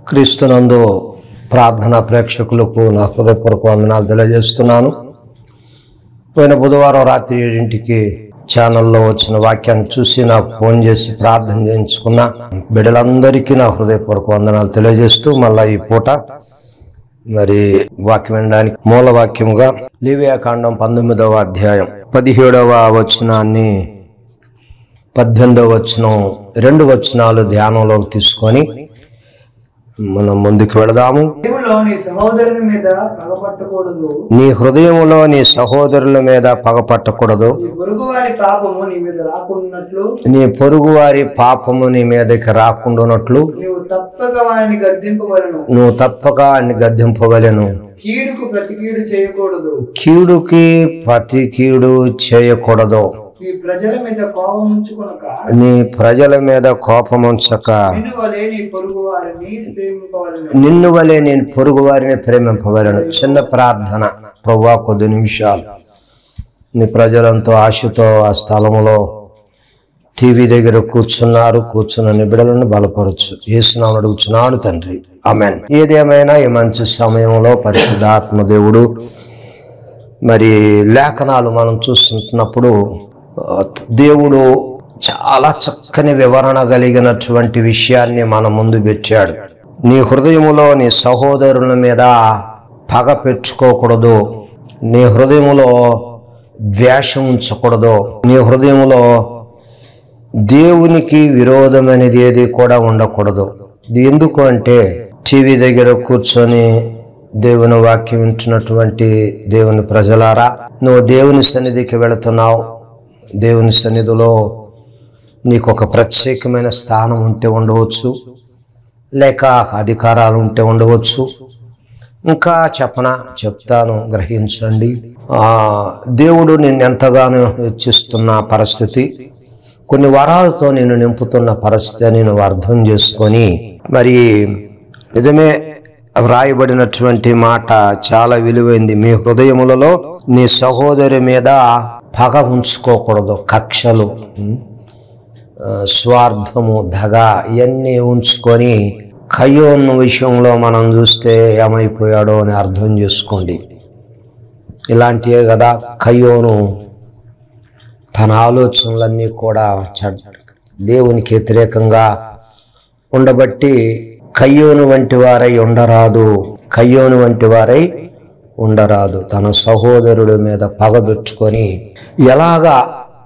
క్రీస్తునందు ప్రార్థన ప్రేక్షకులకు నా హృదయపూర్వక వందనాలు తెలియజేస్తున్నాను పోయిన బుధవారం రాత్రి ఏడింటికి ఛానల్లో వచ్చిన వాక్యాన్ని చూసి నాకు ఫోన్ చేసి ప్రార్థన చేయించుకున్న బిడ్డలందరికీ నా హృదయపూర్వక వందనాలు తెలియజేస్తూ మళ్ళా ఈ పూట మరి వాక్యం వినడానికి మూల వాక్యముగా లీవియాకాండం పంతొమ్మిదవ అధ్యాయం పదిహేడవ వచనాన్ని పద్దెనిమిదవ వచనం రెండు వచనాలు ధ్యానంలోకి తీసుకొని మనం ముందుకు వెళదాము దేవులో నీ సహోదరుని మీద పగపట్టకూడదు నీ హృదయములో నీ సహోదరుల మీద పగపట్టకూడదు నీ పొరుగు వారి పాపము నీ మీద రాకున్నట్లు నీ పొరుగువారి పాపము నీ మీదకి రాకుండానట్లు నీవు తప్పక వారిని గద్దింపవలను నువ్వు తప్పక అన్ని గద్దెంపవలెను కీడుకు ప్రతి కీడు చేయకూడదు కీడుకి ప్రతి కీడు చేయకూడదు నీ ప్రజల మీద కోపం ఉంచుకొనక నీ ప్రజల మీద కోపముంచక నిన్ను వలే నీ పొరుగు వారిని ప్రేమింపవలను నిన్ను వలె నేను పొరుగు వారిని ప్రేమింపవలను చిన్న ప్రార్థన ప్రవ్వా కొద్ది నిమిషాలు నీ ప్రజలంతో ఆశతో ఆ స్థలములో టీవీ దగ్గర కూర్చున్నారు కూర్చున్న నిబిడలను బలపరచు ఏసునామని అడుగుచున్నాను తండ్రి ఆమెన్ ఏదేమైనా ఈ మంచి సమయంలో పరిశుద్ధాత్మ దేవుడు మరి లేఖనాలు మనం చూస్తున్నప్పుడు ఆ, దేవుడు చాలా చక్కని వివరణ కలిగినటువంటి విషయాన్ని మన ముందు పెట్టాడు నీ హృదయములో నీ సహోదరుల మీద పగ పెట్టుకోకూడదు నీ హృదయములో ద్వేషం ఉంచకూడదు నీ హృదయములో దేవునికి విరోధమైనది ఏది కూడా ఉండకూడదు ఇది ఎందుకు అంటే టీవీ దగ్గర కూర్చొని దేవుని వాక్యం వింటున్నటువంటి దేవుని ప్రజలారా నువ్వు దేవుని సన్నిధికి వెళుతున్నావు దేవుని సన్నిధిలో నీకు ఒక ప్రత్యేకమైన స్థానం ఉంటే ఉండవచ్చు లేక అధికారాలు ఉంటే ఉండవచ్చు ఇంకా చెప్పనా చెప్తాను గ్రహించండి ఆ దేవుడు నిన్ను ఎంతగానో హెచ్చిస్తున్న పరిస్థితి కొన్ని వరాలతో నేను నింపుతున్న పరిస్థితిని నువ్వు అర్థం చేసుకొని మరి నిజమే వ్రాయబడినటువంటి మాట చాలా విలువైంది మీ హృదయములలో నీ సహోదరి మీద పగ ఉంచుకోకూడదు కక్షలు ఉం? ఆ, స్వార్థము దగ ఇవన్నీ ఉంచుకొని కయ్యోన్న విషయంలో మనం చూస్తే ఏమైపోయాడో అని అర్థం చేసుకోండి ఇలాంటివే కదా కయ్యోను తన ఆలోచనలన్నీ కూడా చెడ్ దేవునికి వ్యతిరేకంగా ఉండబట్టి కయ్యోను వంటి వారై ఉండరాదు కయ్యోను వంటి వారై ఉండరాదు తన సహోదరుడి మీద పగబెట్టుకొని ఎలాగా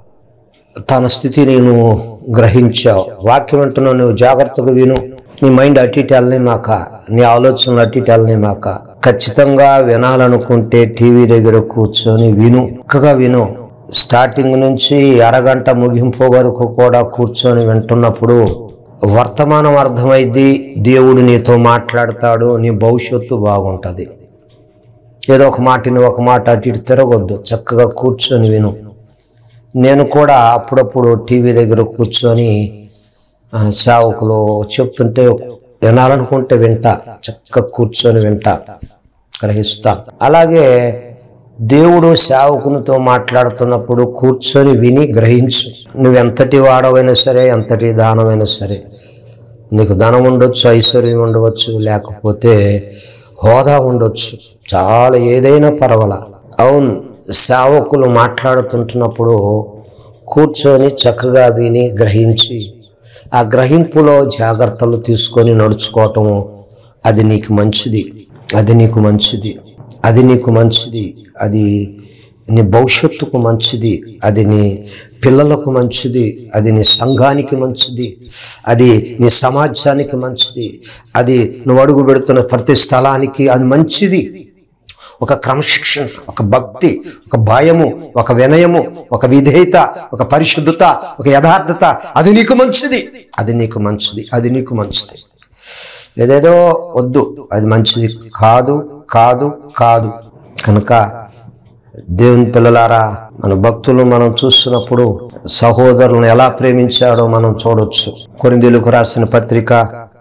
తన స్థితిని నువ్వు గ్రహించావు వాక్యం అంటున్నావు నువ్వు జాగ్రత్తగా విను నీ మైండ్ అటు ఇటు వెళ్ళనే మాక నీ ఆలోచనలు అటు ఇటు వెళ్ళనే మాక ఖచ్చితంగా వినాలనుకుంటే టీవీ దగ్గర కూర్చొని విను చక్కగా విను స్టార్టింగ్ నుంచి అరగంట ముగింపు వరకు కూడా కూర్చొని వింటున్నప్పుడు వర్తమానం అర్థమైద్ది దేవుడు నీతో మాట్లాడతాడు నీ భవిష్యత్తు బాగుంటుంది ఏదో ఒక మాటని ఒక మాట అటు ఇటు తిరగొద్దు చక్కగా కూర్చొని విను నేను కూడా అప్పుడప్పుడు టీవీ దగ్గర కూర్చొని ఆ, సేవకులు చెప్తుంటే వినాలనుకుంటే వింటా చక్కగా కూర్చొని వింటా గ్రహిస్తా అలాగే దేవుడు సేవకునితో మాట్లాడుతున్నప్పుడు కూర్చొని విని గ్రహించు నువ్వు ఎంతటి వాడవైనా సరే ఎంతటి దానమైనా సరే నీకు ధనం ఉండొచ్చు ఐశ్వర్యం ఉండవచ్చు లేకపోతే హోదా ఉండొచ్చు చాలా ఏదైనా పర్వాల అవును సేవకులు మాట్లాడుతుంటున్నప్పుడు కూర్చొని చక్కగా విని గ్రహించి ఆ గ్రహింపులో జాగ్రత్తలు తీసుకొని నడుచుకోవటము అది నీకు మంచిది అది నీకు మంచిది అది నీకు మంచిది అది నీ భవిష్యత్తుకు మంచిది అది నీ పిల్లలకు మంచిది అది నీ సంఘానికి మంచిది అది నీ సమాజానికి మంచిది అది నువ్వు అడుగు పెడుతున్న ప్రతి స్థలానికి అది మంచిది ఒక క్రమశిక్షణ ఒక భక్తి ఒక భయము ఒక వినయము ఒక విధేయత ఒక పరిశుద్ధత ఒక యథార్థత అది నీకు మంచిది అది నీకు మంచిది అది నీకు మంచిది ఏదేదో వద్దు అది మంచిది కాదు కాదు కాదు కనుక దేవుని పిల్లలారా మన భక్తులు మనం చూస్తున్నప్పుడు సహోదరులను ఎలా ప్రేమించాడో మనం చూడొచ్చు కొరిందీలకు రాసిన పత్రిక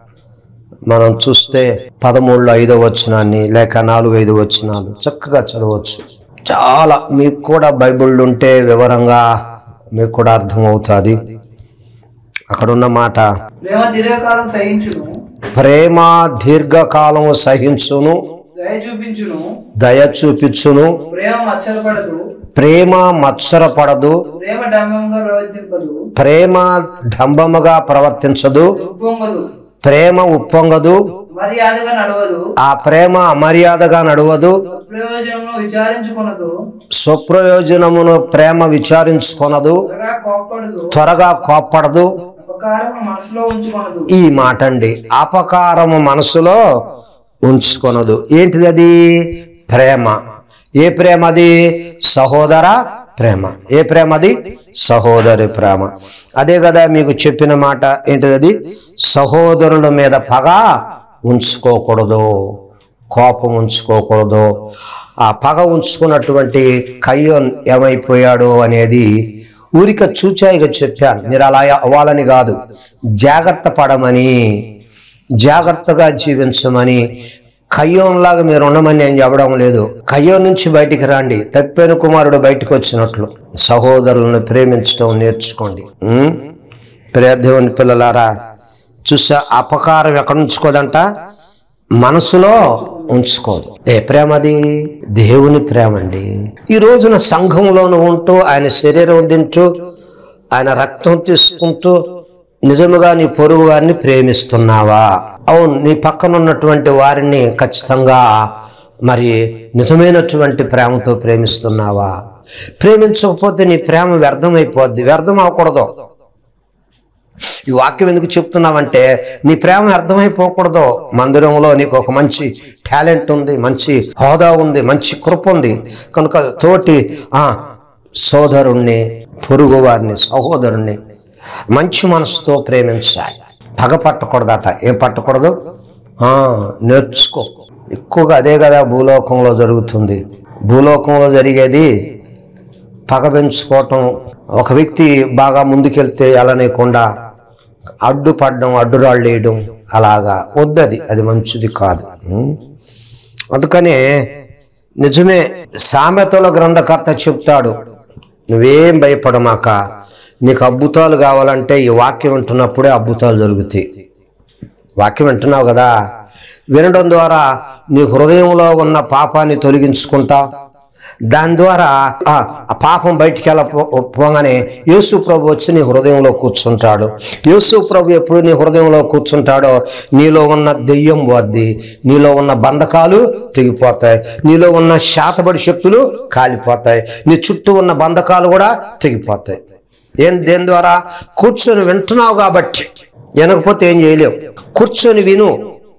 మనం చూస్తే పదమూడులో ఐదో వచనాన్ని లేక నాలుగు ఐదు వచనాలు చక్కగా చదవచ్చు చాలా మీకు కూడా బైబిల్ ఉంటే వివరంగా మీకు కూడా అర్థమవుతుంది అక్కడ ఉన్న మాట ప్రేమ దీర్ఘకాలం సహించును ప్రేమ దీర్ఘకాలము సహించును దయ చూపించును దయ చూపించును ప్రేమ మచ్చరపడదు ప్రేమ మత్సరపడదు ప్రేమ డంబంగా ప్రవర్తింపదు ప్రేమ డంబముగా ప్రవర్తించదు ఉప్పొంగదు ప్రేమ ఉప్పొంగదు మర్యాదగా నడవదు ఆ ప్రేమ అమర్యాదగా నడవదు ప్రయోజనము విచారించుకున్నదు స్వప్రయోజనమును ప్రేమ విచారించుకొనదు త్వరగా కోప్పడదు త్వరగా కోప్పడదు ఉపకారము మనసులో ఉంచుకొనదు ఈ మాట అండి అపకారము మనసులో ఉంచుకొనదు ఏంటిది అది ప్రేమ ఏ ప్రేమ అది సహోదర ప్రేమ ఏ ప్రేమ అది సహోదరి ప్రేమ అదే కదా మీకు చెప్పిన మాట ఏంటిది అది సహోదరుల మీద పగ ఉంచుకోకూడదు కోపం ఉంచుకోకూడదు ఆ పగ ఉంచుకున్నటువంటి కయ్యోన్ ఏమైపోయాడు అనేది ఊరిక చూచాయిగా చెప్పాను మీరు అలా అవ్వాలని కాదు జాగ్రత్త పడమని జాగ్రత్తగా జీవించమని కయ్యోన్లాగా మీరు ఉండమని నేను చెప్పడం లేదు కయ్యోన్ నుంచి బయటికి రండి తప్పిన కుమారుడు బయటకు వచ్చినట్లు సహోదరులను ప్రేమించడం నేర్చుకోండి ఉం? ప్రియ దేవుని పిల్లలారా చూసా అపకారం ఎక్కడ ఉంచుకోదంట మనసులో ఉంచుకోదు ఏ ప్రేమ అది దేవుని ప్రేమ అండి ఈ రోజున సంఘంలోను ఉంటూ ఆయన శరీరం తింటూ ఆయన రక్తం తీసుకుంటూ నిజముగా నీ పొరుగు వారిని ప్రేమిస్తున్నావా అవును నీ పక్కన ఉన్నటువంటి వారిని ఖచ్చితంగా మరి నిజమైనటువంటి ప్రేమతో ప్రేమిస్తున్నావా ప్రేమించకపోతే నీ ప్రేమ వ్యర్థమైపోద్ది వ్యర్థం అవ్వకూడదు ఈ వాక్యం ఎందుకు చెప్తున్నావంటే నీ ప్రేమ అర్థమైపోకూడదు మందిరంలో నీకు ఒక మంచి టాలెంట్ ఉంది మంచి హోదా ఉంది మంచి కృప ఉంది కనుక తోటి ఆ సోదరుణ్ణి పొరుగు వారిని సహోదరుణ్ణి మంచి మనసుతో ప్రేమించాలి పగ పట్టకూడదట ఏం పట్టకూడదు ఆ, నేర్చుకో ఎక్కువగా అదే కదా భూలోకంలో జరుగుతుంది భూలోకంలో జరిగేది పగ పెంచుకోవటం ఒక వ్యక్తి బాగా ముందుకెళ్తే ఎలనేయకుండా అడ్డుపడడం అడ్డురాళ్ళు వేయడం అలాగా వద్దది అది మంచిది కాదు ఉం? అందుకనే నిజమే సామెతల గ్రంథకర్త చెప్తాడు నువ్వేం భయపడమాక నీకు అద్భుతాలు కావాలంటే ఈ వాక్యం వింటున్నప్పుడే అద్భుతాలు జరుగుతాయి వాక్యం వింటున్నావు కదా వినడం ద్వారా నీ హృదయంలో ఉన్న పాపాన్ని తొలగించుకుంటా దాని ద్వారా ఆ ఆ పాపం బయటికి వెళ్ళ పోగానే యేసు ప్రభు వచ్చి నీ హృదయంలో కూర్చుంటాడు యేసు ప్రభు ఎప్పుడు నీ హృదయంలో కూర్చుంటాడో నీలో ఉన్న దెయ్యం వద్ది నీలో ఉన్న బంధకాలు తెగిపోతాయి నీలో ఉన్న శాతబడి శక్తులు కాలిపోతాయి నీ చుట్టూ ఉన్న బంధకాలు కూడా తెగిపోతాయి ఏం దేని ద్వారా కూర్చొని వింటున్నావు కాబట్టి వినకపోతే ఏం చేయలేవు కూర్చొని విను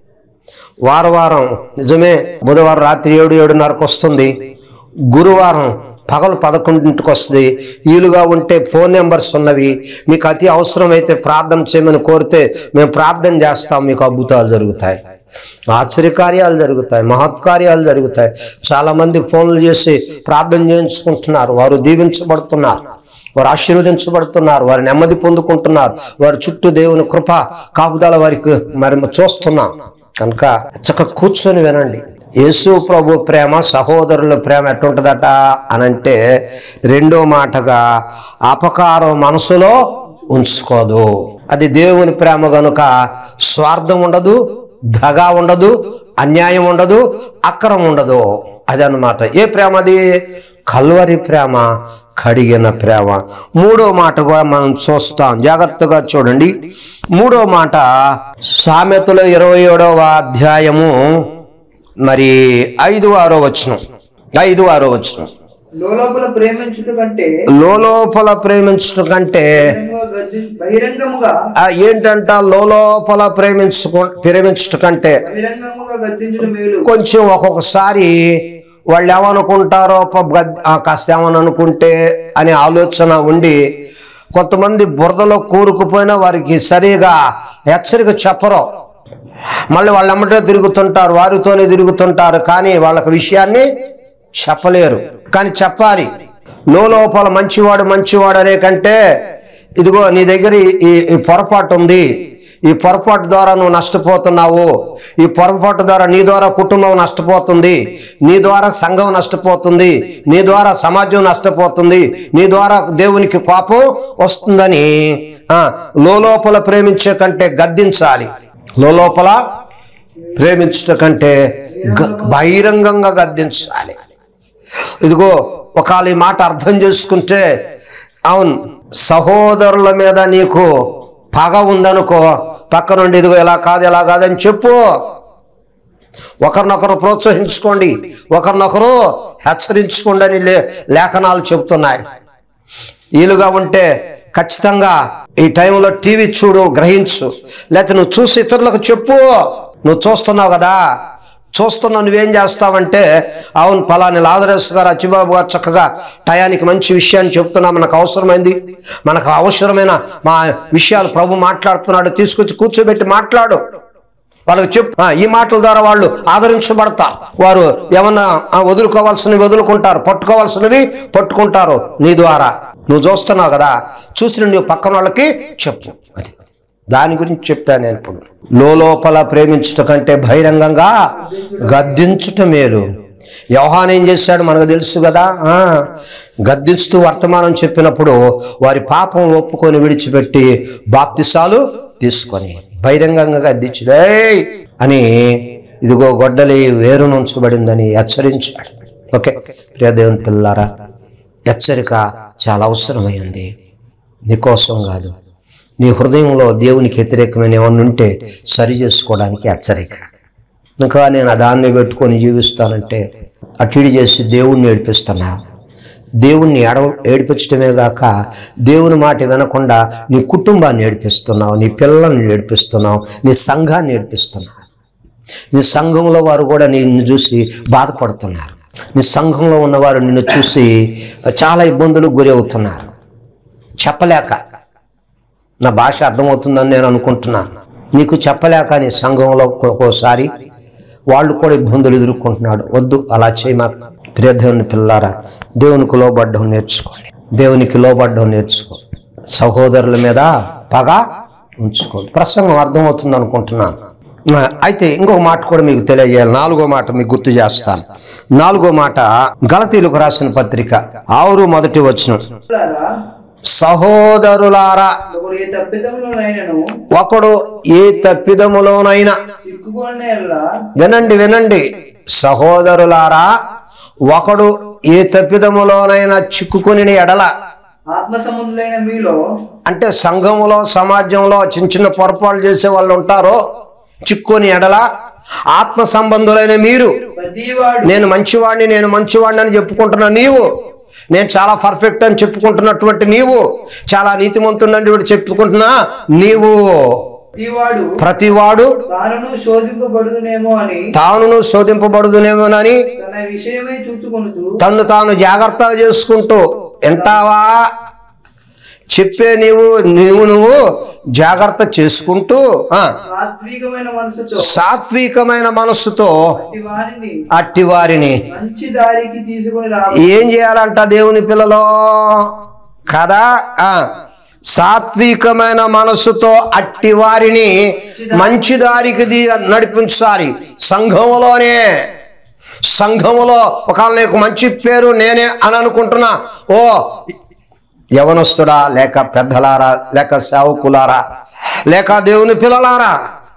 వారం వారం నిజమే బుధవారం రాత్రి ఏడు ఏడున్నరకు వస్తుంది గురువారం పగలు పదకొండింటికి వస్తుంది వీలుగా ఉంటే ఫోన్ నెంబర్స్ ఉన్నవి మీకు అతి అవసరమైతే ప్రార్థన చేయమని కోరితే మేము ప్రార్థన చేస్తాం మీకు అద్భుతాలు జరుగుతాయి ఆశ్చర్యకార్యాలు జరుగుతాయి మహత్కార్యాలు జరుగుతాయి చాలా మంది ఫోన్లు చేసి ప్రార్థన చేయించుకుంటున్నారు వారు దీవించబడుతున్నారు వారు ఆశీర్వదించబడుతున్నారు వారు నెమ్మది పొందుకుంటున్నారు వారి చుట్టూ దేవుని కృప కాపుదల వారికి మరి చూస్తున్నాం కనుక చక్క కూర్చొని వినండి యేసు ప్రభు ప్రేమ సహోదరుల ప్రేమ ఎట్టుంటదట అనంటే రెండో మాటగా అపకారం మనసులో ఉంచుకోదు అది దేవుని ప్రేమ గనుక స్వార్థం ఉండదు దగా ఉండదు అన్యాయం ఉండదు అక్రమం ఉండదు అది అన్నమాట ఏ ప్రేమ అది కల్వరి ప్రేమ కడిగిన ప్రేమ మూడో మాట కూడా మనం చూస్తాం జాగ్రత్తగా చూడండి మూడో మాట సామెతలు ఇరవై ఏడవ అధ్యాయము మరి ఐదు ఆరో వచనం ఐదు ఆరో వచనం లోపల ప్రేమించుట కంటే లోపల ప్రేమించడం కంటే బహిరంగముగా గద్ది- బహిరంగముగా ఆ ఏంటంట లోపల ప్రేమించుకో ప్రేమించడం కంటే బహిరంగముగా గద్దించడం మేలు కొంచెం ఒక్కొక్కసారి వాళ్ళు ఏమనుకుంటారో పాప గద్- ఆ కాస్త ఏమని అనుకుంటే అనే ఆలోచన ఉండి కొంతమంది బురదలో కూరుకుపోయినా వారికి సరిగా హెచ్చరిక చెప్పరు మళ్ళీ వాళ్ళు ఎమ్మటే తిరుగుతుంటారు వారితోనే తిరుగుతుంటారు కానీ వాళ్ళకి విషయాన్ని చెప్పలేరు కానీ చెప్పాలి లోపల మంచివాడు మంచివాడు అనే కంటే ఇదిగో నీ దగ్గర ఈ- ఈ ఈ పొరపాటు ఉంది ఈ పొరపాటు ద్వారా నువ్వు నష్టపోతున్నావు ఈ పొరపాటు ద్వారా నీ ద్వారా కుటుంబం నష్టపోతుంది నీ ద్వారా సంఘం నష్టపోతుంది నీ ద్వారా సమాజం నష్టపోతుంది నీ ద్వారా దేవునికి కోపం వస్తుందని ఆ లోపల ప్రేమించే కంటే గద్దించాలి లోపల ప్రేమించుట కంటే గ- బహిరంగంగా గద్దించాలి ఇదిగో ఒకవేళ ఈ మాట అర్థం చేసుకుంటే అవును సహోదరుల మీద నీకు పగ ఉందనుకో పక్క నుండి ఇదిగో ఇలా కాదు ఇలా కాదని చెప్పు ఒకరినొకరు ప్రోత్సహించుకోండి ఒకరినొకరు హెచ్చరించుకోండి అని లే లేఖనాలు చెబుతున్నాయి వీలుగా ఉంటే ఖచ్చితంగా ఈ టైంలో టీవీ చూడు గ్రహించు లేకపోతే నువ్వు చూసి ఇతరులకు చెప్పు నువ్వు చూస్తున్నావు కదా చూస్తున్నా నువ్వేం చేస్తావంటే అవును పలాని లాదరేస్ గారు అచ్చిబాబు గారు చక్కగా టయానికి మంచి విషయాన్ని చెప్తున్నా మనకు అవసరమైంది మనకు అవసరమైన మా విషయాలు ప్రభు మాట్లాడుతున్నాడు తీసుకొచ్చి కూర్చోబెట్టి మాట్లాడు వాళ్ళకి చెప్పు ఆ, ఈ మాటల ద్వారా వాళ్ళు ఆదరించబడతారు వారు ఏమన్నా ఆ, వదులుకోవాల్సినవి వదులుకుంటారు పట్టుకోవాల్సినవి పట్టుకుంటారు నీ ద్వారా నువ్వు చూస్తున్నావు కదా చూసిన నువ్వు పక్కన వాళ్ళకి చెప్పు అది దాని గురించి చెప్తాను నేను ఇప్పుడు లోపల ప్రేమించుట కంటే బహిరంగంగా గద్దించుట మేలు వ్యవహాన్ ఏం చేశాడు మనకు తెలుసు కదా ఆ, గద్దిస్తూ వర్తమానం చెప్పినప్పుడు వారి పాపం ఒప్పుకొని విడిచిపెట్టి బాప్తిసాలు తీసుకొని బహిరంగంగా గద్దించుడే అని ఇదిగో గొడ్డలి వేరు నుంచబడిందని హెచ్చరించాడు ఓకే ప్రియ దేవుని పిల్లారా హెచ్చరిక చాలా అవసరమైంది నీకోసం కాదు నీ హృదయంలో దేవునికి వ్యతిరేకమైన ఏమన్నా ఉంటే సరి చేసుకోవడానికి హెచ్చరిక ఇంకా నేను ఆ దాన్ని పెట్టుకొని జీవిస్తానంటే అటు చేసి దేవుణ్ణి ఏడిపిస్తున్నా దేవుణ్ణి ఎడ ఏడిపించడమే గాక దేవుని మాట వినకుండా నీ కుటుంబాన్ని ఏడిపిస్తున్నావు నీ పిల్లల్ని ఏడిపిస్తున్నావు నీ సంఘాన్ని ఏడిపిస్తున్నావు నీ సంఘంలో వారు కూడా నిన్ను చూసి బాధపడుతున్నారు నీ సంఘంలో ఉన్నవారు నిన్ను చూసి చాలా ఇబ్బందులకు గురి అవుతున్నారు చెప్పలేక నా భాష అర్థమవుతుందని నేను అనుకుంటున్నాను నీకు చెప్పలేక నీ సంఘంలో ఒక్కోసారి వాళ్ళు కూడా ఇబ్బందులు ఎదుర్కొంటున్నాడు వద్దు అలా చేయమాక ప్రియ దేవుని పిల్లారా దేవునికి లోబడ్డం నేర్చుకోండి దేవునికి లోబడ్డం నేర్చుకో సహోదరుల మీద పగ ఉంచుకోండి ప్రసంగం అర్థమవుతుంది అనుకుంటున్నాను ఆ, అయితే ఇంకొక మాట కూడా మీకు తెలియజేయాలి నాలుగో మాట మీకు గుర్తు చేస్తాను నాలుగో మాట గలతీలకు రాసిన పత్రిక ఆరు మొదటి వచ్చిన సహోదరులారా, సహోదరులారా ఒకడు ఏ తప్పిదంలోనైనను ఒకడు ఏ తప్పిదములోనైనా చిక్కుకునే వినండి వినండి సహోదరులారా ఒకడు ఏ తప్పిదములోనైనా చిక్కుకుని ఎడల ఆత్మ సంబంధులైన మీలో అంటే సంఘములో సమాజంలో చిన్న చిన్న పొరపాట్లు చేసే వాళ్ళు ఉంటారో చిక్కుని ఎడల ఆత్మ సంబంధులైన మీరు ప్రతివాడు నేను మంచివాడిని నేను మంచివాడిని అని చెప్పుకుంటున్నా నీవు నేను చాలా పర్ఫెక్ట్ అని చెప్పుకుంటున్నటువంటి నీవు చాలా నీతిమంతుడని చెప్పుకుంటున్నా నీవు ప్రతివాడు ప్రతివాడు తానును శోధింపబడుదునేమో అని తానును శోధింపబడుదునేమోనని తన విషయమై చూచుకొనుచు తన్ను తాను జాగ్రత్తగా చేసుకుంటూ వింటావా చెప్పే నీవు నీవు నువ్వు జాగ్రత్త చేసుకుంటూ ఆ, సాత్వికమైన మనసుతో సాత్వికమైన మనస్సుతో అట్టి వారిని అట్టి వారిని మంచి దారికి తీసుకొని రా ఏం చేయాలంట దేవుని పిల్లలో కదా ఆ సాత్వికమైన మనస్సుతో అట్టి వారిని మంచి దారికి దీ- నడిపించాలి సంఘములోనే సంఘములో ఒకవేళ నీకు మంచి పేరు నేనే అని అనుకుంటున్నా ఓ యవనస్తుడా లేక పెద్దలారా లేక సేవకులారా లేక దేవుని పిల్లలారా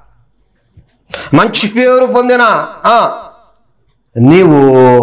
మంచి పేరు పొందిన ఆ, నీవు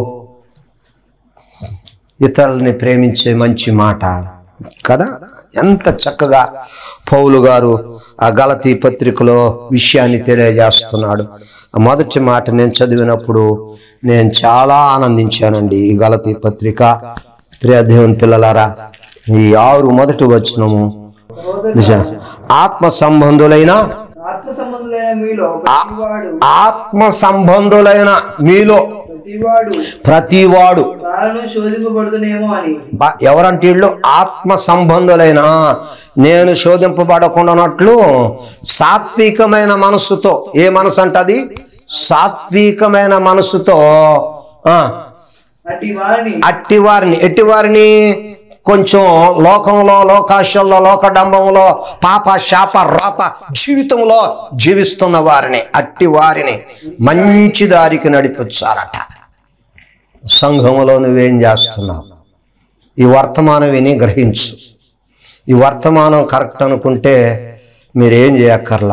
ఇతరుల్ని ప్రేమించే మంచి మాట కదా ఎంత చక్కగా పౌలు గారు ఆ గలతీ పత్రికలో విషయాన్ని తెలియజేస్తున్నాడు ఆ మొదటి మాట నేను చదివినప్పుడు నేను చాలా ఆనందించానండి ఈ గలతీ పత్రిక ప్రియ దేవుని పిల్లలారా ఈ ఆరు మొదటి వచనము నిజ ఆత్మ సంబంధులైన ఆత్మ సంబంధులైన మీలో ప్రతివాడు ఆత్మ సంబంధులైన మీలో ప్రతివాడు ప్రతివాడు తాను శోధింపబడుదునేమో అని బా- ఎవరంటే వీళ్ళు ఆత్మ సంబంధులైన నేను శోధింపబడకుండానట్లు సాత్వికమైన మనస్సుతో ఏ మనసు అంటది సాత్వికమైన మనస్సుతో ఆ, అట్టి వారిని అట్టి వారిని ఎట్టి వారిని కొంచెం లోకంలో లోకాశల్లో లోకడంబంలో పాప శాప రాత జీవితంలో జీవిస్తున్న వారిని అట్టి వారిని మంచి దారికి నడిపించాలట సంఘములో నువ్వేం చేస్తున్నావు ఈ వర్తమానం విని గ్రహించు ఈ వర్తమానం కరెక్ట్ అనుకుంటే మీరేం చేయక్కర్లా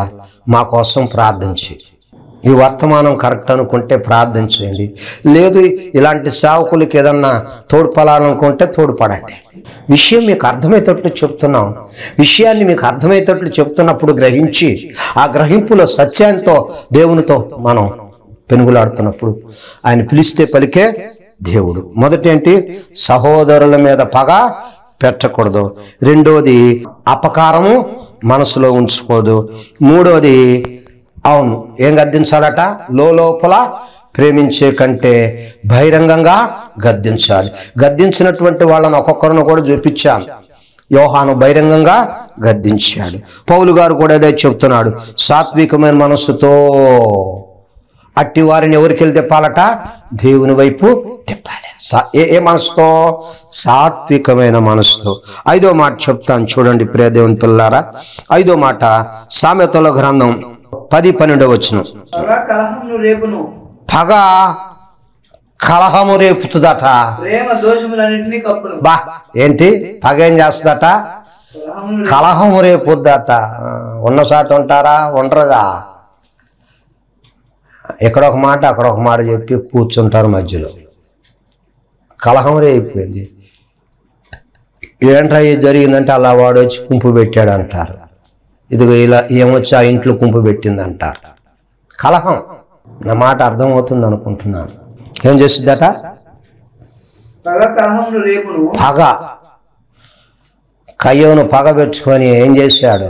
మా కోసం ప్రార్థించి ఈ వర్తమానం కరెక్ట్ అనుకుంటే ప్రార్థన చేయండి లేదు ఇలాంటి సేవకులకి ఏదన్నా తోడ్పడాలనుకుంటే తోడ్పడండి విషయం మీకు అర్థమయ్యేటట్లు చెప్తున్నాం విషయాన్ని మీకు అర్థమయ్యేటట్లు చెప్తున్నప్పుడు గ్రహించి ఆ గ్రహింపులో సత్యంతో దేవునితో మనం పెనుగులాడుతున్నప్పుడు ఆయన పిలిస్తే పలికే దేవుడు మొదటి ఏంటి సహోదరుల మీద పగ పెట్టకూడదు రెండోది అపకారము మనసులో ఉంచుకోదు మూడోది అవును ఏం గద్దించాలట లోపల ప్రేమించే కంటే బహిరంగంగా గద్దించాలి గద్దించినటువంటి వాళ్ళని ఒక్కొక్కరిని కూడా చూపించాను యోహాను బహిరంగంగా గద్దించాడు పౌలు గారు కూడా అదే చెప్తున్నాడు సాత్వికమైన మనస్సుతో అట్టి వారిని ఎవరికి వెళ్ళి తిప్పాలట దేవుని వైపు తిప్పాలి సా- ఏ ఏ మనసుతో సాత్వికమైన మనసుతో ఐదో మాట చెప్తాను చూడండి ప్రియ దేవుని పిల్లారా ఐదో మాట సామెతల గ్రంథం పది పన్నెండో వచ్చును పగ కలహమును రేపును పగ కలహము రేపుతుందట ప్రేమ దోషములన్నింటినీ కప్పును బా ఏంటి పగ ఏం చేస్తుందట కలహమును కలహము రేపుద్దట ఆ, ఉన్న చాట ఉంటారా ఉండరుగా ఇక్కడ ఒక మాట అక్కడ ఒక మాట చెప్పి కూర్చుంటారు మధ్యలో కలహం రేగిపోయింది ఏంట్రా ఇది జరిగిందంటే అలా వాడు వచ్చి కుంపు పెట్టాడు అంటారు ఇదిగో ఇలా ఏమొచ్చి ఆ ఇంట్లో కుంపు పెట్టింది అంటారు కలహం నా మాట అర్థమవుతుంది అనుకుంటున్నాను ఏం చేస్తుందట పగ కలహమును రేపును పగ కయ్యోను పగ పెట్టుకొని ఏం చేశాడు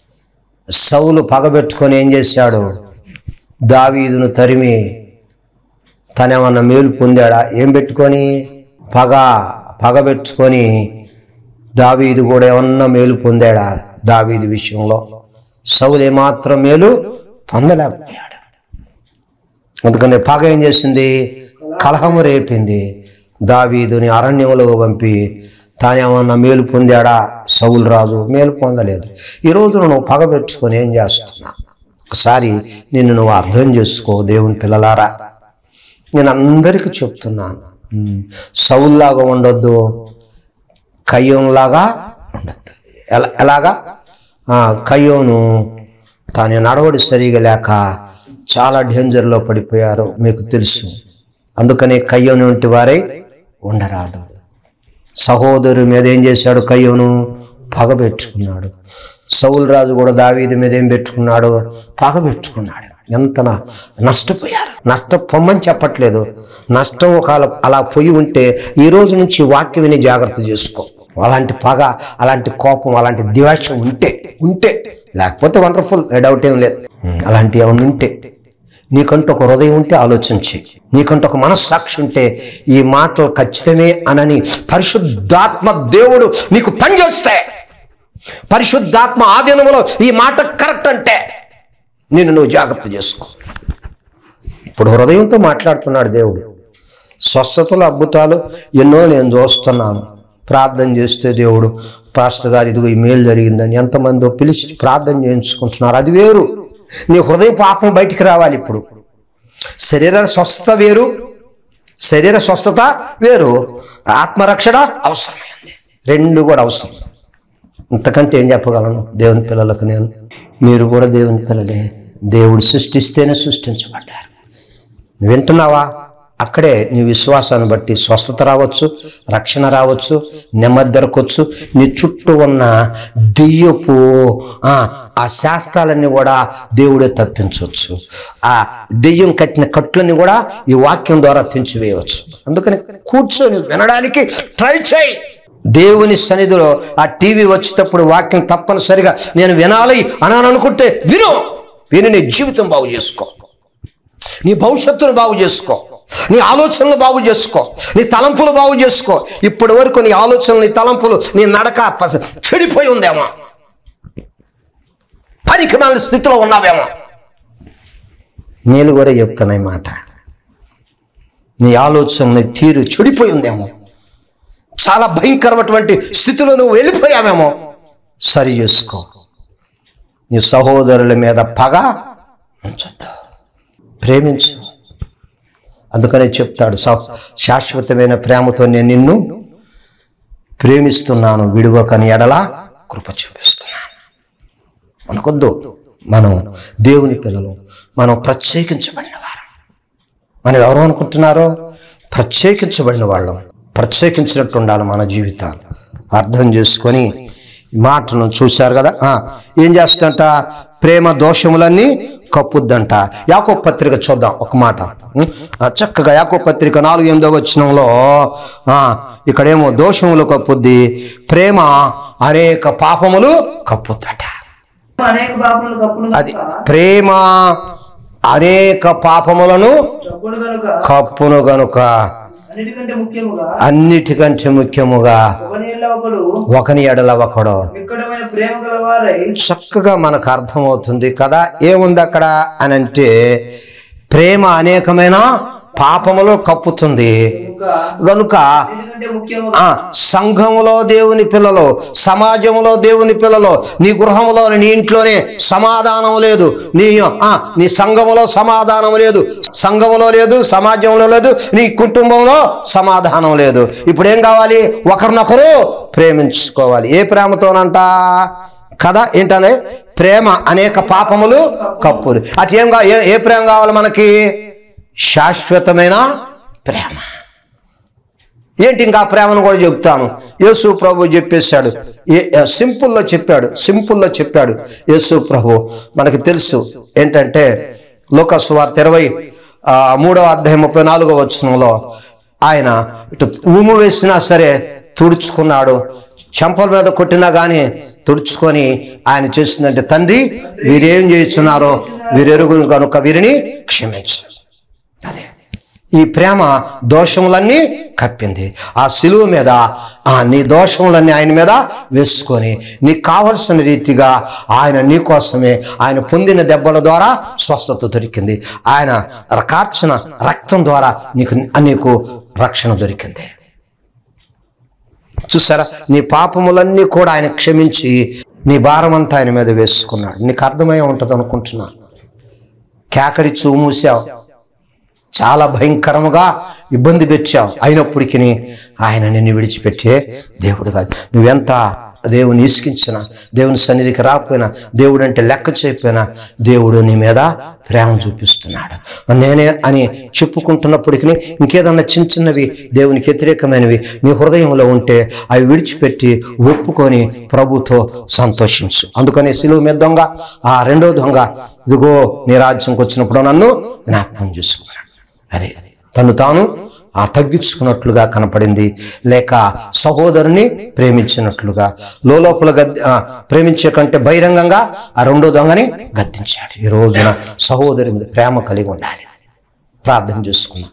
సౌలు పగ పెట్టుకొని ఏం చేశాడు దావీదును తరిమి తనేమన్నా మేలు పొందాడా ఏం పెట్టుకొని పగ పగ పెట్టుకొని దావీదు కూడా ఏమన్నా మేలు పొందాడా దావీదు విషయంలో సౌలు ఏమాత్రం మేలు పొందలేకపోయాడు అందుకని పగ ఏం చేసింది కలహము రేపింది దావీదుని అరణ్యంలో పంపి తానేమన్నా మేలు పొందాడా సౌలు రాజు మేలు పొందలేదు ఈ రోజు నువ్వు పగ పెట్టుకొని ఏం చేస్తున్నా ఒకసారి నిన్ను నువ్వు అర్థం చేసుకో దేవుని పిల్లలారా నేను అందరికీ చెప్తున్నాను ఉమ్, సౌల్లాగా ఉండొద్దు కయ్యంలాగా ఉండొద్దు ఎలా ఎలాగా ఆ, కయ్యోను తాను నడవడి సరిగా లేక చాలా డేంజర్లో పడిపోయారు మీకు తెలుసు అందుకనే కయ్యోను వంటి వారై ఉండరాదు సహోదరు మీద ఏం చేశాడు కయ్యోను పగ పెట్టుకున్నాడు సౌలు రాజు కూడా దావీది మీద ఏం పెట్టుకున్నాడు పగ పెట్టుకున్నాడు ఎంత నా- నష్టపోయారు నష్టపోమని చెప్పట్లేదు నష్టం ఒక అలా పోయి ఉంటే ఈ రోజు నుంచి వాక్యం విని జాగ్రత్త చేసుకో అలాంటి పగ అలాంటి కోపం అలాంటి ద్వేషం ఉంటే ఉంటే లేకపోతే వండర్ఫుల్ డౌట్ ఏం లేదు అలాంటి ఏమైనా ఉంటే నీకంటూ ఒక హృదయం ఉంటే ఆలోచించి నీకంటూ ఒక మనస్సాక్షి ఉంటే ఈ మాటలు ఖచ్చితమే అనని పరిశుద్ధాత్మ దేవుడు నీకు పనిచేస్తాయి పరిశుద్ధాత్మ ఆధీనంలో ఈ మాట కరెక్ట్ అంటే నేను నువ్వు జాగ్రత్త చేసుకో ఇప్పుడు హృదయంతో మాట్లాడుతున్నాడు దేవుడు స్వస్థతలు అద్భుతాలు ఎన్నో నేను చూస్తున్నాను ప్రార్థన చేస్తే దేవుడు పాస్టర్ గారు ఇదిగో ఈ మేలు జరిగిందని ఎంతమందో పిలిచి ప్రార్థన చేయించుకుంటున్నారు అది వేరు నీ హృదయ పాపం బయటికి రావాలి ఇప్పుడు శరీర స్వస్థత వేరు శరీర స్వస్థత వేరు ఆత్మరక్షణ అవసరమైంది రెండు కూడా అవసరం ఇంతకంటే ఏం చెప్పగలను దేవుని పిల్లలకు నేను మీరు కూడా దేవుని పిల్లలే దేవుడు సృష్టిస్తేనే సృష్టించబడ్డారు నువ్వు వింటున్నావా అక్కడే నీ విశ్వాసాన్ని బట్టి స్వస్థత రావచ్చు రక్షణ రావచ్చు నెమ్మది దొరకొచ్చు నీ చుట్టూ ఉన్న దెయ్యపు ఆ, ఆ శాస్త్రాలన్నీ కూడా దేవుడే తప్పించవచ్చు ఆ దెయ్యం కట్టిన కట్లని కూడా ఈ వాక్యం ద్వారా తెంచివేయవచ్చు అందుకని కూర్చొని వినడానికి ట్రై చేయి దేవుని సన్నిధిలో ఆ టీవీ వచ్చేటప్పుడు వాక్యం తప్పనిసరిగా నేను వినాలి అని అనుకుంటే విను విని నీ జీవితం బాగు చేసుకో నీ భవిష్యత్తును బాగు చేసుకో నీ ఆలోచనలు బాగు చేసుకో నీ తలంపులు బాగు చేసుకో ఇప్పటి వరకు నీ ఆలోచనలు నీ తలంపులు నీ నడక పస- చెడిపోయి ఉందేమో పనికి మన స్థితిలో ఉన్నావేమో నేను కూడా చెప్తున్నా ఈ మాట నీ ఆలోచన నీ తీరు చెడిపోయి ఉందేమో చాలా భయంకరమైనటువంటి స్థితిలో నువ్వు వెళ్ళిపోయావేమో సరి చేసుకో నీ సహోదరుల మీద పగ ఉంచొద్దు ప్రేమించు అందుకనే చెప్తాడు శా- శాశ్వతమైన ప్రేమతో నేను నిన్ను ప్రేమిస్తున్నాను విడువకని ఎడల కృప చూపిస్తున్నాను అనుకొద్దు మనం దేవుని పిల్లలు మనం ప్రత్యేకించబడిన వారం మనం ఎవరు అనుకుంటున్నారో ప్రత్యేకించబడిన వాళ్ళం ప్రత్యేకించినట్టు ఉండాలి మన జీవితాలు అర్థం చేసుకొని ఈ మాటను చూశారు కదా ఆ, ఏం చేస్తుందంట ప్రేమ దోషములన్నీ కప్పుద్దంట యాకో పత్రిక చూద్దాం ఒక మాట ఉం? ఆ, చక్కగా యాకో పత్రిక నాలుగు ఎనిమిదో వచ్చినంలో ఇక్కడేమో దోషములు కప్పుద్ది ప్రేమ అనేక పాపములు కప్పుద్దట అనేక పాపములు కప్పును అది ప్రేమ అనేక పాపములను కప్పును కనుక కప్పును గనుక అన్నిటికంటే ముఖ్యముగా అన్నిటికంటే ముఖ్యముగా ఒకనేళ్ళ ఒకడు ఒకని ఎడల ఒకడు మిక్కడమైన ప్రేమ గలవారై చక్కగా మనకు అర్థమవుతుంది కదా ఏముంది అక్కడ అని అంటే ప్రేమ అనేకమైన పాపములు కప్పుతుంది ఇంకా గనుక అన్నిటికంటే ముఖ్యముగా ఆ సంఘములో దేవుని పిల్లలు సమాజంలో దేవుని పిల్లలు నీ గృహంలో నీ ఇంట్లోనే సమాధానం లేదు నీ ఆ, నీ సంఘములో సమాధానం లేదు సంఘములో లేదు సమాజంలో లేదు నీ కుటుంబంలో సమాధానం లేదు ఇప్పుడు ఏం కావాలి ఒకరినొకరు ప్రేమించుకోవాలి ఏ ప్రేమతోనంట కదా ఏంటనే ప్రేమ అనేక పాపములు కప్పులు అటు ఏం కా- ఏ- ఏ ప్రేమ కావాలి మనకి శాశ్వతమైన ప్రేమ ఏంటి ఇంకా ప్రేమను కూడా చెప్తాను యేసు ప్రభు చెప్పేశాడు ఏ ఏ- సింపుల్లో చెప్పాడు సింపుల్లో చెప్పాడు యేసు ప్రభు మనకి తెలుసు ఏంటంటే లోకసు వార్త ఇరవై ఆ, మూడవ అధ్యాయం ముప్పై నాలుగో వచనంలో ఆయన ఇటు ఊము వేసినా సరే తుడుచుకున్నాడు చెంపల మీద కొట్టినా కానీ తుడుచుకొని ఆయన చేసిందంటే తండ్రి వీరేం చేస్తున్నారో వీరెరుగు కనుక వీరిని క్షమించు అదే ఈ ప్రేమ దోషములన్నీ కప్పింది ఆ సిలువ మీద ఆ నీ దోషములన్నీ ఆయన మీద వేసుకొని నీకు కావలసిన రీతిగా ఆయన నీ కోసమే ఆయన పొందిన దెబ్బల ద్వారా స్వస్థత దొరికింది ఆయన కార్చిన రక్తం ద్వారా నీకు నీకు రక్షణ దొరికింది చూసారా నీ పాపములన్నీ కూడా ఆయన క్షమించి నీ భారమంతా ఆయన మీద వేసుకున్నాడు నీకు అర్థమై ఉంటుంది అనుకుంటున్నా కేకరి చూ మూసావు చాలా భయంకరముగా ఇబ్బంది పెట్టావు అయినప్పటికీ ఆయన నిన్ను విడిచిపెట్టే దేవుడు కాదు నువ్వెంత దేవుని ఇసుకించినా దేవుని సన్నిధికి రాకపోయినా దేవుడు అంటే లెక్క చేయకపోయినా దేవుడు నీ మీద ప్రేమ చూపిస్తున్నాడు నేనే అని చెప్పుకుంటున్నప్పటికీ ఇంకేదన్నా చిన్న చిన్నవి దేవునికి వ్యతిరేకమైనవి నీ హృదయంలో ఉంటే అవి విడిచిపెట్టి ఒప్పుకొని ప్రభుతో సంతోషించు అందుకని సిలువ మీద దొంగ ఆ రెండో దొంగ ఇదిగో నీ రాజ్యంకి వచ్చినప్పుడు నన్ను జ్ఞాపకం చేసుకున్నాడు అదే తను తాను ఆ తగ్గించుకున్నట్లుగా కనపడింది లేక సహోదరుని ప్రేమించినట్లుగా లోపల గద్ద ఆ, ప్రేమించే కంటే బహిరంగంగా ఆ రెండో దొంగని గద్దించాడు ఈ రోజున సహోదరి మీద ప్రేమ కలిగి ఉండాలి ప్రార్థన చేసుకున్నాం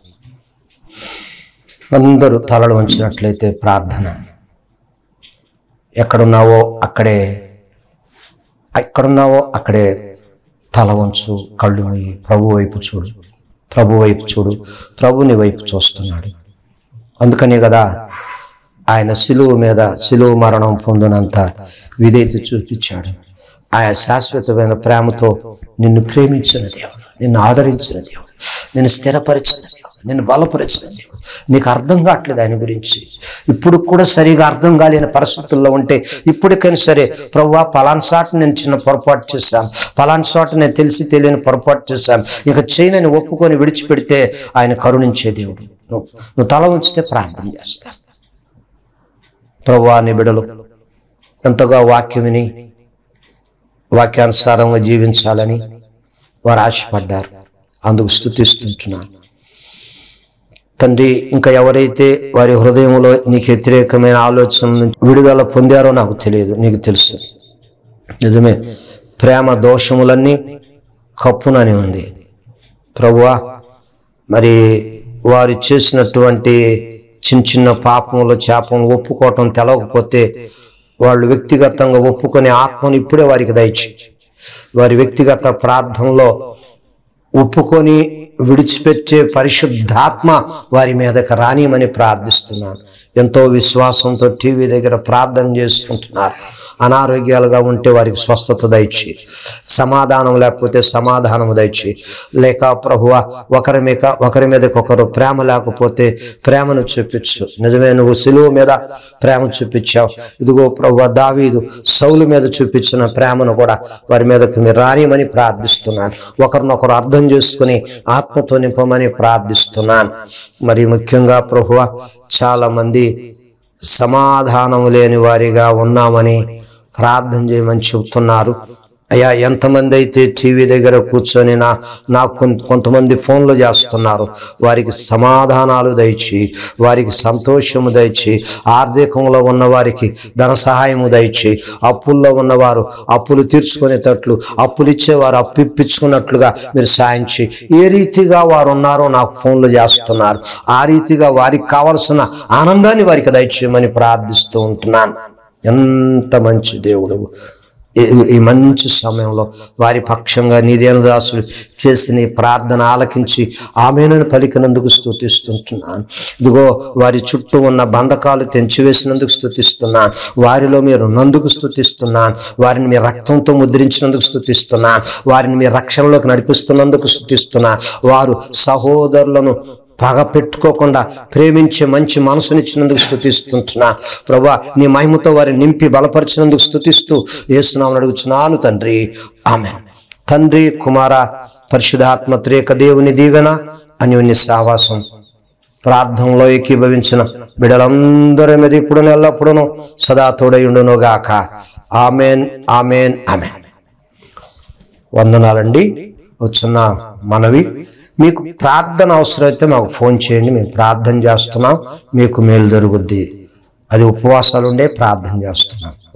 అందరూ తలలు వంచినట్లయితే ప్రార్థన ఎక్కడున్నావో అక్కడే ఎక్కడున్నావో అక్కడే తల వంచు కళ్ళు మూయి ప్రభు వైపు చూడు ప్రభు వైపు చూడు ప్రభుని వైపు చూస్తున్నాడు అందుకనే కదా ఆయన సిలువ మీద సిలువ మరణం పొందినంత విధేయత చూపించాడు ఆయన శాశ్వతమైన ప్రేమతో నిన్ను ప్రేమించిన దేవుడు నిన్ను ఆదరించిన దేవుడు నిన్ను స్థిరపరిచిన దేవుడు నిన్ను బలపరిచిన దేవుడు నీకు అర్థం కావట్లేదు ఆయన గురించి ఇప్పుడు కూడా సరిగా అర్థం కాలేని పరిస్థితుల్లో ఉంటే ఇప్పటికైనా సరే ప్రవ్వా పలాన్ సాట్ నేను చిన్న పొరపాటు చేశాను పలాన్ చోట నేను తెలిసి తెలియని పొరపాటు చేశాను ఇక చేయనని ఒప్పుకొని విడిచిపెడితే ఆయన కరుణించే దేవుడు నువ్వు నువ్వు తల ఉంచితే ప్రార్థన చేస్తాను ప్రభువా నీ బిడలు ఎంతగా వాక్యం విని వాక్యానుసారంగా జీవించాలని వారు ఆశపడ్డారు అందుకు స్థుతిస్తుంటున్నాను తండ్రి ఇంకా ఎవరైతే వారి హృదయంలో నీకు వ్యతిరేకమైన ఆలోచన నుంచి విడుదల పొందారో నాకు తెలియదు నీకు తెలుసు నిజమే ప్రేమ దోషములన్నీ కప్పునని ఉంది ప్రభువా మరి వారు చేసినటువంటి చిన్న చిన్న పాపములు చేపం ఒప్పుకోవటం తెలవకపోతే వాళ్ళు వ్యక్తిగతంగా ఒప్పుకొని ఆత్మను ఇప్పుడే వారికి దయచి వారి వ్యక్తిగత ప్రార్థనలో ఒప్పుకొని విడిచిపెట్టే పరిశుద్ధాత్మ వారి మీదకి రానియమని ప్రార్థిస్తున్నాను ఎంతో విశ్వాసంతో టీవీ దగ్గర ప్రార్థన చేసుకుంటున్నారు అనారోగ్యాలుగా ఉంటే వారికి స్వస్థత దయచి సమాధానం లేకపోతే సమాధానం దయచి లేక ప్రభువ ఒకరి మీద ఒకరి మీదకి ఒకరు ప్రేమ లేకపోతే ప్రేమను చూపించు నిజమే నువ్వు సిలువ మీద ప్రేమ చూపించావు ఇదిగో ప్రభు దావీదు సౌలు మీద చూపించిన ప్రేమను కూడా వారి మీదకి మీరు రానిమని ప్రార్థిస్తున్నాను ఒకరినొకరు అర్థం చేసుకుని ఆత్మతో నింపమని ప్రార్థిస్తున్నాను మరి ముఖ్యంగా ప్రభువ చాలా మంది సమాధానం లేని వారిగా ఉన్నామని ప్రార్థన చేయమని చెబుతున్నారు అయ్యా ఎంతమంది అయితే టీవీ దగ్గర కూర్చొని నా నాకు కొం- కొంతమంది ఫోన్లు చేస్తున్నారు వారికి సమాధానాలు దయచి వారికి సంతోషము దయచి ఆర్థికంలో ఉన్న వారికి ధన సహాయము దయచి అప్పుల్లో ఉన్నవారు అప్పులు తీర్చుకునేటట్లు అప్పులు ఇచ్చేవారు అప్పు ఇప్పించుకున్నట్లుగా మీరు సాయం చేయి ఏ రీతిగా వారు ఉన్నారో నాకు ఫోన్లు చేస్తున్నారు ఆ రీతిగా వారికి కావలసిన ఆనందాన్ని వారికి దయచేయమని ప్రార్థిస్తూ ఉంటున్నాను ఎంత మంచి దేవుడు ఈ- ఈ మంచి సమయంలో వారి పక్షంగా నీదేను దాసుడు చేసిన ఈ ప్రార్థన ఆలకించి ఆమెను పలికినందుకు స్తుతిస్తుంటున్నాను ఇదిగో వారి చుట్టూ ఉన్న బంధకాలు తెంచివేసినందుకు స్తుతిస్తున్నాను వారిలో మీరు ఉన్నందుకు స్తుతిస్తున్నాను వారిని మీ రక్తంతో ముద్రించినందుకు స్తుతిస్తున్నాను వారిని మీ రక్షణలోకి నడిపిస్తున్నందుకు స్తుతిస్తున్నాను వారు సహోదరులను పగ పెట్టుకోకుండా ప్రేమించే మంచి మనసునిచ్చినందుకు స్తుతిస్తుంటున్నా ప్రభా నీ మహిమతో వారిని నింపి బలపరిచినందుకు స్తుతిస్తూ ఏసునామని అడుగుచున్నాను తండ్రి ఆమె తండ్రి కుమార పరిశుధాత్మ త్రేక దేవుని దీవెన అన్యోన్య సావాసం ప్రార్థనలో ఏకీభవించిన బిడలందరి మీద ఇప్పుడు ఎల్లప్పుడూ సదా తోడయుండును గాక ఆమెన్ ఆమెన్ ఆమెన్ వందనాలండి వచ్చిన మనవి మీకు ప్రార్థన అవసరమైతే మాకు ఫోన్ చేయండి మేము ప్రార్థన చేస్తున్నాం మీకు మేలు జరుగుద్ది అది ఉపవాసాలు ఉండే ప్రార్థన చేస్తున్నాం